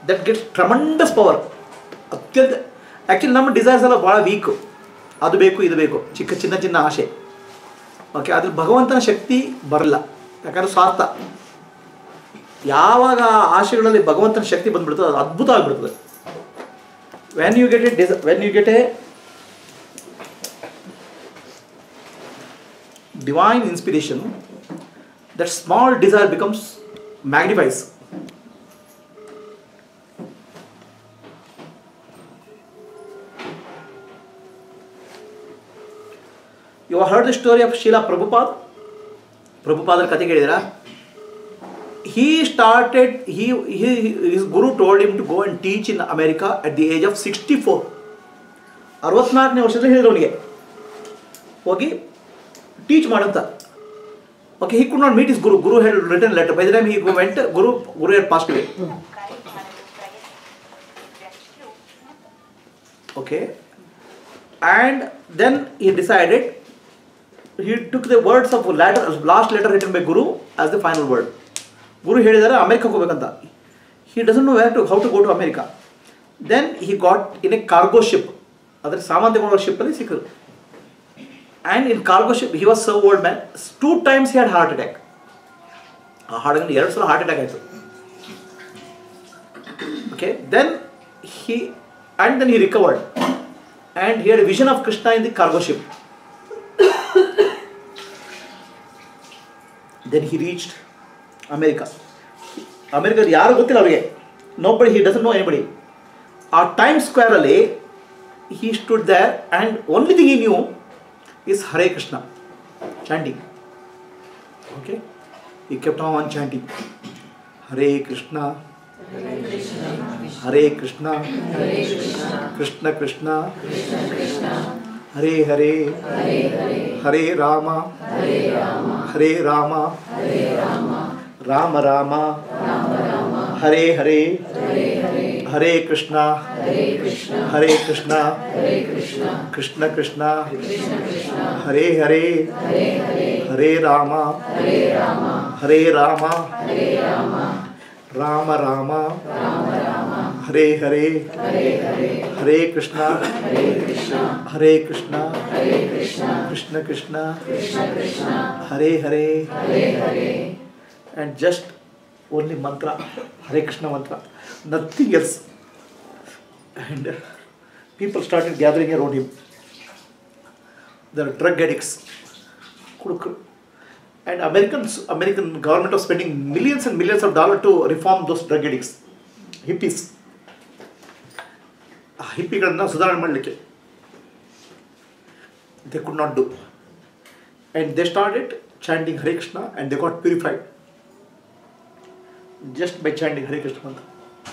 That gets tremendous power ಅತ್ಯಂತ actually ನಮ್ಮ desires ಎಲ್ಲ ಭಾಳ ವೀಕು ಅದು ಬೇಕು ಇದು ಬೇಕು ಚಿಕ್ಕ ಚಿನ್ನ ಚಿನ್ನ ಆಸೆ ಓಕೆ ಅದ್ರಲ್ಲಿ ಭಗವಂತನ ಶಕ್ತಿ ಬರಲ್ಲ ಯಾಕಂದ್ರೆ ಸ್ವಾರ್ಥ ಯಾವಾಗ ಆ ಆಶೆಗಳಲ್ಲಿ ಭಗವಂತನ ಶಕ್ತಿ ಬಂದ್ಬಿಡ್ತದೆ ಅದು ಅದ್ಭುತ ಆಗಿಬಿಡ್ತದೆ ವೆನ್ ಯು ಗೆಟ್ ಎ ಡಿಸ್ when you get a divine inspiration, that small desire becomes magnifies. You have heard the story of Srila Prabhupada? Prabhupada ಕಥೆ ಕೇಳಿದಿರಾ he started he, he his guru told him to go and teach in america at the age of 64 ಅರವತ್ನಾಲ್ಕನೇ ವರ್ಷದಲ್ಲಿ ಹೇಳಿದ್ರು ಅವನಿಗೆ ಹೋಗಿ teach ಮಾಡಂತ okay he could not meet is guru guru had return letter by the time he went guru guru had passed away okay and then he decided he took the words of letter last letter written by guru as the final word ಗುರು ಹೇಳಿದ್ದಾರೆ ಅಮೆರಿಕಕ್ಕೆ ಹೋಗ್ಬೇಕಂತ he doesn't know where to how to go to America then he got in a cargo ship ಅದರ ಸಾಮಾನು ತಗೊಂಡೋ ಶಿಪ್ಪಲ್ಲಿ ಸಿಕ್ಕರು and in cargo ship he was so old man two times he had heart attack ಆ heart ಎರಡು ಸಲ heart attack ಆಯಿತು okay then he and then he recovered and he had vision of Krishna in the cargo ship then he reached America ಅಮೇರಿಕದ ಯಾರು ಗೊತ್ತಿಲ್ಲ ಅವರಿಗೆ nobody he doesn't know anybody ಆ time ಸ್ಕ್ವೇರಲ್ಲಿ he stood there and only thing ಈ new is Hare Krishna chanting. Okay? He kept on chanting. Hare Krishna. Hare Krishna. Krishna Krishna. Hare Hare. Hare Rama. Hare Rama. Rama Rama. Hare Hare. Hare Krishna. Hare Krishna. Krishna Krishna. Hare Hare. Hare Rama. Hare Rama. Rama Rama. Hare Hare. Hare Krishna. Hare Krishna. Krishna Krishna. Hare Hare. And just only mantra. Hare Krishna mantra. Nothing else. And uh, people started gathering around him. There are drug addicts. Kudukku. And Americans, American government was spending millions and millions of dollars to reform those drug addicts. Hippies. ಆ ಹಿಪ್ಪಿಗಳನ್ನ ಸುಧಾರಣೆ ಮಾಡಲಿಕ್ಕೆ they could not do and they started chanting Hare Krishna and they got purified just by chanting Hare Krishna mantra.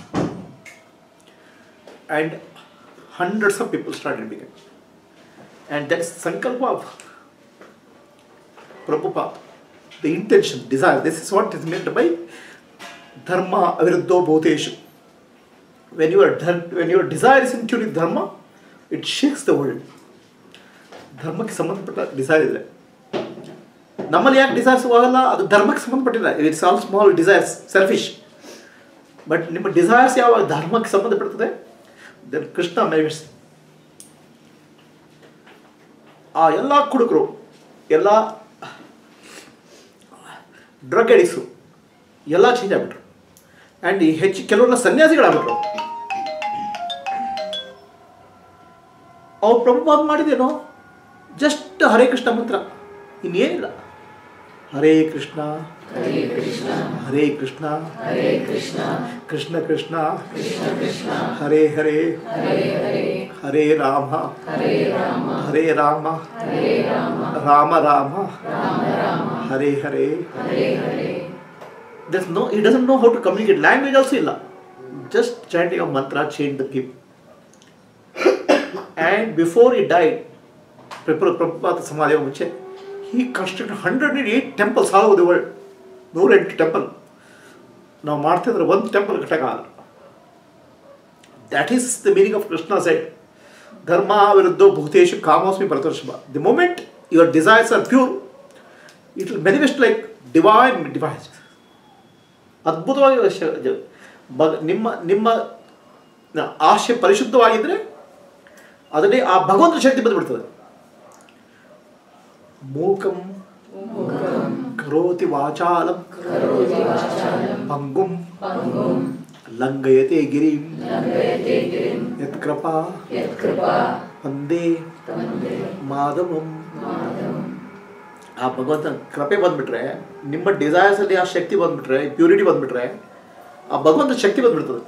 And hundreds of people started becoming. And that's Sankalpa of Prabhupada. The intention, desire. This is what is meant by Dharma Aviruddho Bhuteshu. When your, dhar- when your desire is in tune with Dharma, it shakes the world. ಧರ್ಮಕ್ಕೆ ಸಂಬಂಧಪಟ್ಟ desire ಇದೆ ನಮ್ಮಲ್ಲಿ ಯಾಕೆ desires ಹೋಗಲ್ಲ ಅದು ಧರ್ಮಕ್ಕೆ ಸಂಬಂಧಪಟ್ಟಿಲ್ಲ it's all small desires selfish but ನಿಮ್ಮ ಡಿಸೈರ್ಸ್ ಯಾವಾಗ ಧರ್ಮಕ್ಕೆ ಸಂಬಂಧಪಡ್ತದೆ ದೆನ್ ಕೃಷ್ಣ ಮೇವಿಸ್ ಆ ಎಲ್ಲ ಕುಡುಕರು ಎಲ್ಲ ಡ್ರಗ್ ಅಡಿಕ್ಸು ಎಲ್ಲ ಚೇಂಜ್ ಆಗ್ಬಿಟ್ರು ಆ್ಯಂಡ್ ಈ ಹೆಚ್ಚು ಕೆಲವರೆಲ್ಲ ಸನ್ಯಾಸಿಗಳಾಗ್ಬಿಟ್ರು ಅವ್ರು ಪ್ರಭುಪಾದ ಮಾಡಿದೇನೋ ಜಸ್ಟ್ ಹರೇ ಕೃಷ್ಣ ಮಂತ್ರ ಇನ್ನೇನಿಲ್ಲ ಹರೇ ಕೃಷ್ಣ ಹರೇ ಕೃಷ್ಣ ಹರೇ ಕೃಷ್ಣ ಹರೇ ಕೃಷ್ಣ ಕೃಷ್ಣ ಕೃಷ್ಣ ಕೃಷ್ಣ ಕೃಷ್ಣ ಹರೇ ಹರೇ ಹರೇ ಹರೇ ಹರೇ ರಾಮ ಹರೇ ರಾಮ ಹರೇ ರಾಮ ಹರೇ ರಾಮ ರಾಮ ರಾಮ ರಾಮ ರಾಮ ಹರೇ ಹರೇ ಹರೇ ಹರೇ There's no, he doesn't know how to communicate. Language also ಇಲ್ಲ. Just chanting of mantra changed the people. and before he died, Prabhu- Prabhupada ಸಮಾಧಿಯ ಮುಂಚೆ he constructed 108 temples all over the world. ನೂರೆಂಟು temple ನಾವು ಮಾಡ್ತಿದ್ರೆ ಒಂದು temple ಕಟ್ಟಕ್ಕಾಗಲ್ಲ that is the meaning of Krishna said ಧರ್ಮ ವಿರುದ್ಧ ಭೂತೇಶು ಕಾಮೋಸ್ಮಿ ಭರತರ್ಷಭ the moment your desires are pure it will manifest like divine device ಅದ್ಭುತವಾಗಿ ಶ- ಜ- ಬಗ್ ನಿಮ್ಮ ನಿಮ್ಮ ಆಶೆ ಪರಿಶುದ್ಧವಾಗಿದ್ದರೆ ಅದನ್ನೇ ಆ ಭಗವಂತನ ಶಕ್ತಿ ಬಂದ್ಬಿಡ್ತದೆ ಮೂಕಂ ಕರೋತಿ ವಾಚಾಲಂ ಕರೋತಿ ವಾಚಾಲಂ ಪಂಗುಂ ಪಂಗುಂ ಲಂಘಯತೆ ಗಿರಿಂ ಲಂಘಯತೆ ಗಿರಿಂ ಯತ್ಕೃಪಾ ಯತ್ಕೃಪಾ ವಂದೇ ವಂದೇ ಮಾಧವಂ ಮಾಧವಂ ಆ ಭಗವಂತನ ಕೃಪೆ ಬಂದ್ಬಿಟ್ರೆ ನಿಮ್ಮ ಡಿಸೈರ್ಸ್ ಅಲ್ಲಿ ಆ ಶಕ್ತಿ ಬಂದ್ಬಿಟ್ರೆ ಪ್ಯೂರಿಟಿ ಬಂದ್ಬಿಟ್ರೆ ಆ ಭಗವಂತನ ಶಕ್ತಿ ಬಂದ್ಬಿಡ್ತದೆ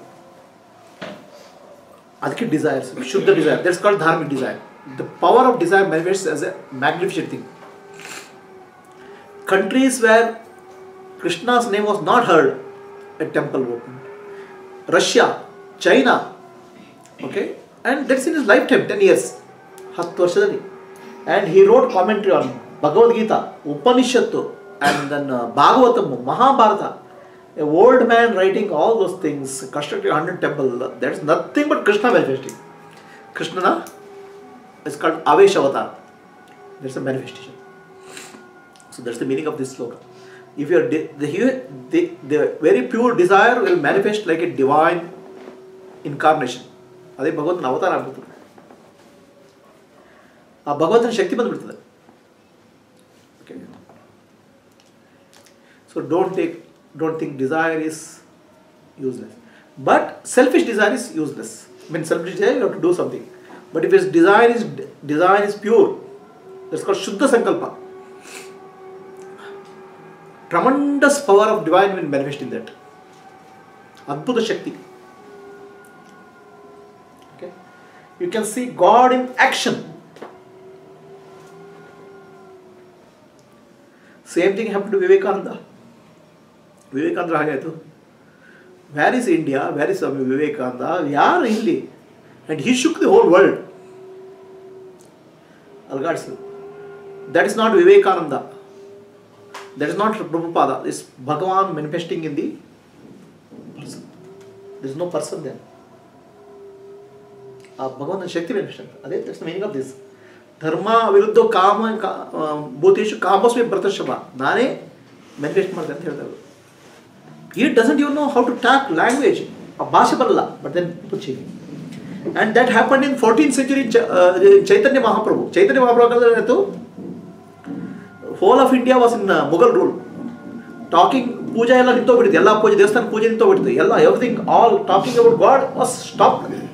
ಅದಕ್ಕೆ ಡಿಸೈರ್ಸ್ ಶುದ್ಧ desire that's called dharmic desire the power of desire manifest as a magnificent thing countries where Krishna's name was not heard, a temple opened. Russia, China, okay, and that's in his lifetime, 10 years. ಹತ್ತು ವರ್ಷದಲ್ಲಿ and he road commentary on Bhagavad Gita ಉಪನಿಷತ್ತು and then ಭಾಗವತಮ್ Mahabharata A old man writing all those things constructive hundred temple that is nothing but Krishna manifesting ಕೃಷ್ಣನ is called ಆವೇಶ ಅವತಾರ that's a manifestation So that's the meaning of this sloka. If you are di- the, here, the, the very pure desire will manifest like a divine incarnation. ಅದೇ ಭಗವಂತನ ಅವತಾರ ಆಗ್ಬಿಡ್ತದೆ ಆ ಭಗವಂತನ ಶಕ್ತಿ ಬಂದ್ಬಿಡ್ತದೆ okay so don't take don't think desire is useless but selfish desire is useless mean selfish desire you have to do something but if is desire is desire is pure that's called ಶುದ್ಧ ಸಂಕಲ್ಪ tremendous power of divine will manifest in that. ಅದ್ಭುತ ಶಕ್ತಿ Okay? You can see God in action. Same thing happened to Vivekananda. Vivekananda ಹಾಗಾಯಿತು where is India where is Swami Vivekananda ಯಾರು ಇಲ್ಲಿ and he shook the whole world ಅಲ್ಗಾಡ್ಸು that is not Vivekananda that is not Prabhupada, it's Bhagavan manifesting in the person. There is no person there. ಆ ಭಗವಂತನ ಶಕ್ತಿ ಮೆನಿಫೆಸ್ಟ್ ಅದೇ that's meaning of this ಧರ್ಮ ವಿರುದ್ಧ ಕಾಮ ಕಾ- ಆ, ಭೂತೇಶು ಕಾಮಸ್ಮಿ ಭರತಶಭ ನಾನೇ ಮ್ಯಾನಿಫೆಸ್ಟ್ ಮಾಡ್ತೇನೆ ಅಂತ ಹೇಳ್ತಾರೆ ಈ doesn't you know how to talk language ಆ ಭಾಷೆ ಬರಲ್ಲ ಬಟ್ ದೆನ್ ಪುಚ್ಚಿಗೆ and that happen in fourteen century Chaitanya Mahaprabhu Chaitanya Mahaprabhu ಏನಾಯ್ತು whole of India was in Mughal rule talking ಪೂಜಾ ಎಲ್ಲ ನಿಂತೋಗ್ಬಿಟ್ಟಿದೆ ಎಲ್ಲ ಪೂಜೆ ದೇವಸ್ಥಾನ ಪೂಜೆ ನಿಂತೋಗ್ಬಿಟ್ಟಿದೆ ಎಲ್ಲ everything all talking about god was stop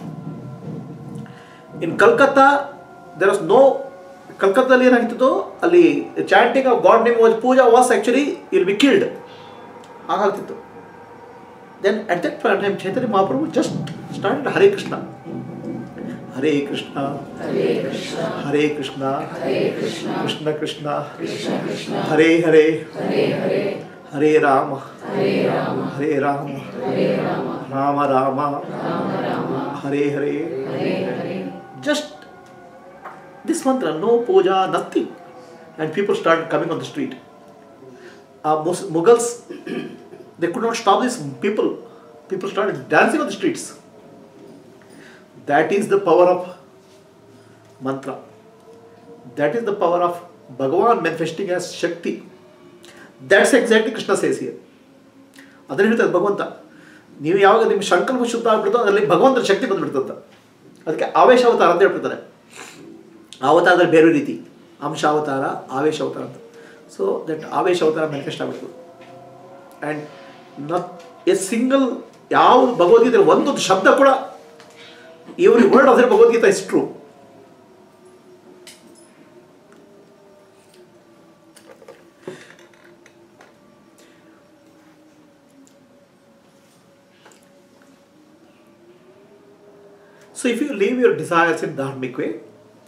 in Calcutta there was no ಕಲ್ಕತ್ತಾದಲ್ಲಿ ಏನಾಗ್ತಿತ್ತು ಅಲ್ಲಿ chanting of god name was puja was actually will B killed ಹಾಗಾಗ್ತಿತ್ತು then at that time Chaitanya Mahaprabhu just start Hare Krishna Hare Krishna Hare Krishna Hare Krishna Hare Krishna Krishna Krishna Krishna Krishna Hare Hare Hare Hare Hare Rama Hare Rama Hare Rama Hare Rama Rama Rama Rama Rama Hare Hare Hare Hare just this mantra no puja nothing and people started coming on the street uh, Mus- mughals they could not stop these people people started dancing on the streets that is the power of mantra that is the power of bhagavan manifesting as shakti that's exactly krishna says here ಅದನ್ನ ಹೇಳ್ತಾರೆ ಭಗವಂತ ನೀವು ಯಾವಾಗ ನಿಮ್ಮ ಸಂಕಲ್ಪ ಶುದ್ಧ ಆಗ್ಬಿಡ್ತೋ ಅದರಲ್ಲಿ ಭಗವಂತನ ಶಕ್ತಿ ಬಂದ್ಬಿಡ್ತಂತ ಅದಕ್ಕೆ ಆವೇಶ ಅವತಾರ ಅಂತ ಹೇಳ್ಬಿಡ್ತಾರೆ ಆ ಅವತಾರದಲ್ಲಿ ಬೇರೆ ರೀತಿ ಅಂಶ ಅವತಾರ ಆವೇಶ ಅವತಾರ ಅಂತ ಸೊ ದಟ್ ಆವೇಶ ಅವತಾರ ಮ್ಯಾನಿಫೆಸ್ಟ್ ಆಗ್ಬಿಡ್ತು ಆ್ಯಂಡ್ ನತ್ ಎ ಸಿಂಗಲ್ ಯಾವ ಭಗವದ್ಗೀತೆ ಒಂದೊಂದು ಶಬ್ದ ಕೂಡ every word of the Bhagavad Gita is true so if you leave your desires in ಧಾರ್ಮಿಕ್ way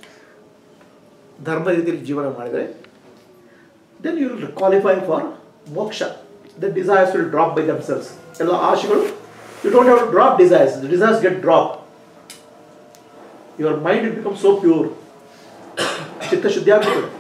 ಧರ್ಮ ರೀತಿಯಲ್ಲಿ ಜೀವನ ಮಾಡಿದರೆ then you will qualify for ಮೋಕ್ಷ the desires will drop by damsels ಎಲ್ಲ ಆಶೆಗಳು you don't have to drop desires the desires get drop your mind it become so pure ಚಿತ್ತಶುದ್ಧಿ ಆಗ್ಬಿಟ್ಟು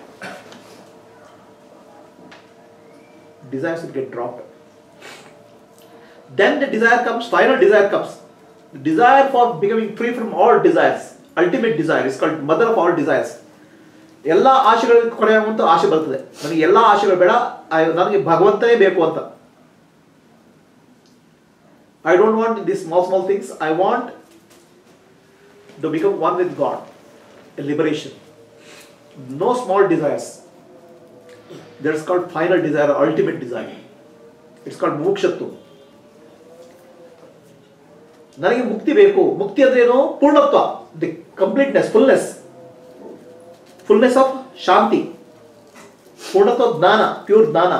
desires will get drop then the desire comes, final desire comes. The desire for becoming free from all desires, ultimate desire is called mother of all desires. ಎಲ್ಲ ಆಶೆಗಳ ಕೊನೆಯಾಗುವಂಥ ಆಸೆ ಬರ್ತದೆ ನನಗೆ ಎಲ್ಲ ಆಶೆಗಳು ಬೇಡ ಆ- ನನಗೆ ಭಗವಂತನೇ ಬೇಕು ಅಂತ I don't want these small, small things. I want to become one with God, a liberation. No small desires. That's called final desire, ultimate desire. It's called ಮೋಕ್ಷತ್ವ ನನಗೆ ಮುಕ್ತಿ ಬೇಕು ಮುಕ್ತಿ ಅಂದ್ರೆ ಏನು ಪೂರ್ಣತ್ವ the completeness fullness fullness of shanti ಪೂರ್ಣತ್ವ ಜ್ಞಾನ pure ಜ್ಞಾನ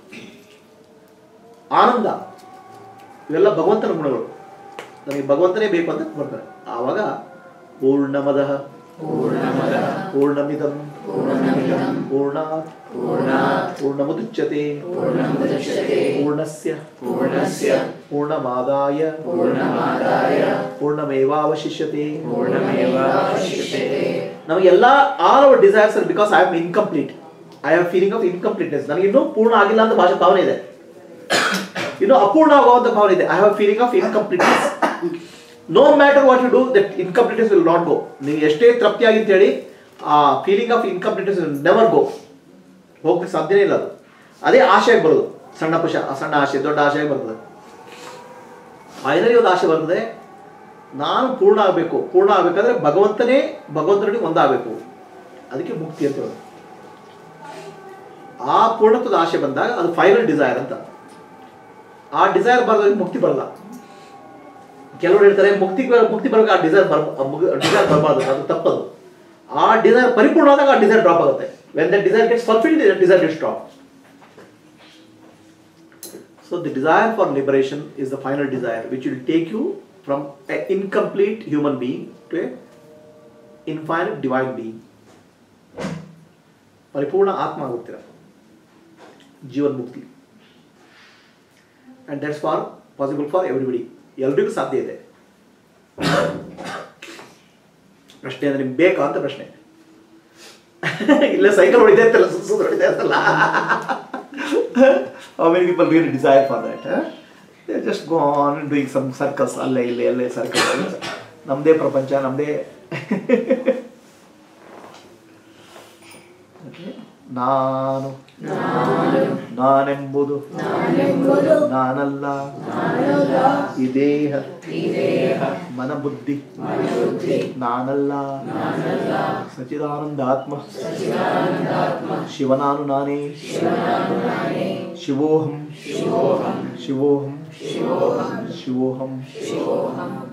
ಆನಂದ ಇವೆಲ್ಲ ಭಗವಂತನ ಗುಣಗಳು ನನಗೆ ಭಗವಂತನೇ ಬೇಕು ಅಂತ ಬರ್ತಾರೆ ಆವಾಗ ಪೂರ್ಣಮದ ಪೂರ್ಣಮದ ಪೂರ್ಣಮಿದಂ ಪೂರ್ಣಮಿದಂ ಪೂರ್ಣಾತ್ ಪೂರ್ಣಾತ್ ಪೂರ್ಣಮುದಚ್ಯತೆ ಪೂರ್ಣಮುದಚ್ಯತೆ ಪೂರ್ಣಸ್ಯ ಪೂರ್ಣಸ್ಯ ಪೂರ್ಣಮಾದಾಯ ಪೂರ್ಣಮಾದಾಯ ಪೂರ್ಣಮೇವಾವಶಿಷ್ಯತೆ ಪೂರ್ಣಮೇವಾವಶಿಷ್ಯತೆ ನಮಗೆಲ್ಲ all our desires because I am incomplete I have feeling of incompleteness ನನಗೆ ಇನ್ನೂ ಪೂರ್ಣ ಆಗಿಲ್ಲ ಅಂತ ಭಾಷೆ ಭಾವನೆ ಇದೆ ಇನ್ನು ಅಪೂರ್ಣ ಆಗುವಂತ ಭಾವನೆ ಇದೆ I have feeling of incompleteness no matter what you do that incompleteness will not go ನೀವು ಎಷ್ಟೇ ತೃಪ್ತಿಯಾಗಿ ಅಂತ ಹೇಳಿ ಆ feeling of incompleteness will never go ಹೋಗ್ಲಿಕ್ಕೆ ಸಾಧ್ಯನೇ ಇಲ್ಲ ಅದು ಅದೇ ಆಶೆಗೆ ಬರೋದು ಸಣ್ಣ ಪುಷ ಸಣ್ಣ ಆಶೆ ದೊಡ್ಡ ಆಶೆಗೆ ಬರ್ತದೆ ಫೈನಲಿ ಒಂದು ಆಶೆ ಬರ್ತದೆ ನಾನು ಪೂರ್ಣ ಆಗಬೇಕು ಪೂರ್ಣ ಆಗಬೇಕಾದ್ರೆ ಭಗವಂತನೇ ಭಗವಂತನಿಗೆ ಒಂದಾಗಬೇಕು ಅದಕ್ಕೆ ಮುಕ್ತಿ ಅಂತ ಹೇಳೋದು ಆ ಪೂರ್ಣತ್ವದ ಆಶೆ ಬಂದಾಗ ಅದು ಫೈನಲ್ ಡಿಸೈರ್ ಅಂತ ಆ ಡಿಸೈರ್ ಬರೋದ್ರಿಗೆ ಮುಕ್ತಿ ಬರಲ್ಲ ಕೆಲವರು ಹೇಳ್ತಾರೆ ಮುಕ್ತಿ ಮುಕ್ತಿ ಬರೋಕೆ ಆ ಡಿಸೈರ್ ಬರ್ ಡಿಸೈರ್ ಬರಬಾರ್ದು ಅದು ತಪ್ಪದು ಆ ಡಿಸೈರ್ ಪರಿಪೂರ್ಣ ಆದಾಗ ಆ ಡಿಸೈರ್ ಡ್ರಾಪ್ ಆಗುತ್ತೆ when the desire gets fulfilled desire gets drop So the desire for liberation is the final desire which will take you from an incomplete human being to a infinite divine being. ಪರಿಪೂರ್ಣ ಆತ್ಮ ಆಗುತ್ತೀರ ಜೀವನ್ ಮುಕ್ತಿ and that's for possible for everybody ಎಲ್ರಿಗೂ ಸಾಧ್ಯ ಇದೆ ಪ್ರಶ್ನೆ ಅಂದ್ರೆ ನಿಮ್ಗೆ ಬೇಕಾ ಅಂತ ಪ್ರಶ್ನೆ ಇಲ್ಲೇ ಸೈಕಲ್ ಹೊಡಿದೆ ಅಂತಲ್ಲ ಸುತ್ತ ಹೊಡಿದೆ ಅಂತಲ್ಲ How many people really desire for that? Huh? They just go on and doing some circles, ಅಲ್ಲೇ ಇಲ್ಲೇ ಅಲ್ಲೇ ಸರ್ಕಸ್ ನಮ್ಮದೇ ಪ್ರಪಂಚ ನಮ್ಮದೇ ನಾನು ನಾನೆಂಬುದು ನಾನೆಂಬುದು ನಾನಲ್ಲ ನಾನಲ್ಲ ಈ ದೇಹ ಈ ದೇಹ ಮನಬುದ್ಧಿ ಮನೋಬುದ್ಧಿ ನಾನಲ್ಲ ನಾನಲ್ಲ ಸಚಿದಾನಂದಾತ್ಮ ಸಚಿದಾನಂದಾತ್ಮ ಶಿವನಾನು ನಾನೇ ಶಿವನಾನು ನಾನೇ ಶಿವೋಹಂ ಶಿವೋಹಂ ಶಿವೋಹಂ ಶಿವೋಹಂ ಶಿವೋಹಂ ಶಿವೋಹಂ